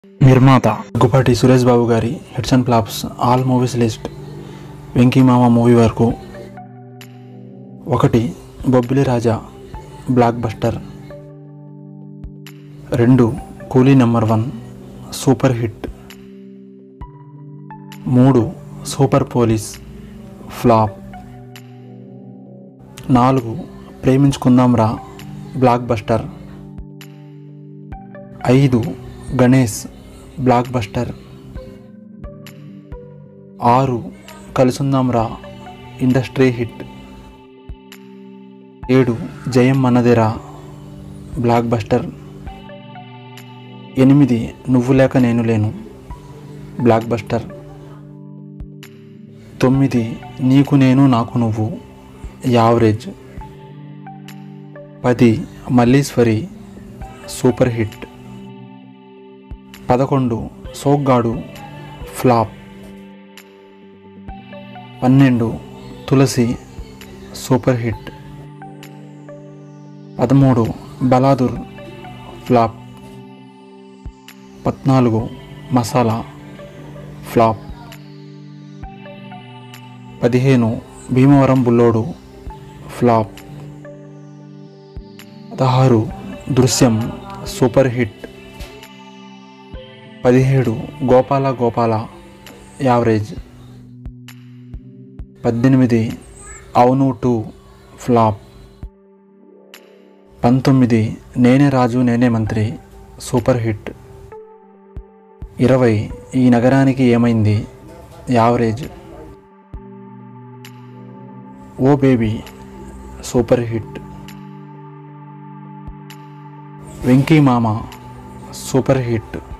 నిర్మాత గుపాటి సురేష్ బాబు గారి hits and flops all movies list Venky Mama movie వరకు ఒకటి బొబ్బిలి రాజా బ్లాక్ బస్టర్ రెండు Coolie number one super hit మూడు సూపర్ పోలీస్ ఫ్లాప్ నాలుగు ప్రేమించుకుందాం రా బ్లాక్ బస్టర్ ఐదు గణేష్ బ్లాక్ బస్టర్ ఆరు కలుసుందాం రా ఇండస్ట్రీ హిట్ ఏడు జయం మనదిరా బ్లాక్ బస్టర్ ఎనిమిది నువ్వు లేక నేను లేను బ్లాక్ బస్టర్ తొమ్మిది నీకు నేను నాకు నువ్వు యావరేజ్ పది మల్లీశ్వరి సూపర్ హిట్ పదకొండు సోగ్గాడు ఫ్లాప్ పన్నెండు తులసి సూపర్ హిట్ పదమూడు బలాదుర్ ఫ్లాప్ పద్నాలుగు మసాలా ఫ్లాప్ పదిహేను భీమవరం బుల్లోడు ఫ్లాప్ పదహారు దృశ్యం సూపర్ హిట్ పదిహేడు గోపాల గోపాల యావరేజ్ పద్దెనిమిది అవును టూ ఫ్లాప్ పంతొమ్మిది నేనే రాజు నేనే మంత్రి సూపర్ హిట్ ఇరవై Ee Nagaraniki Emaindi average oh baby super hit Venky Mama super hit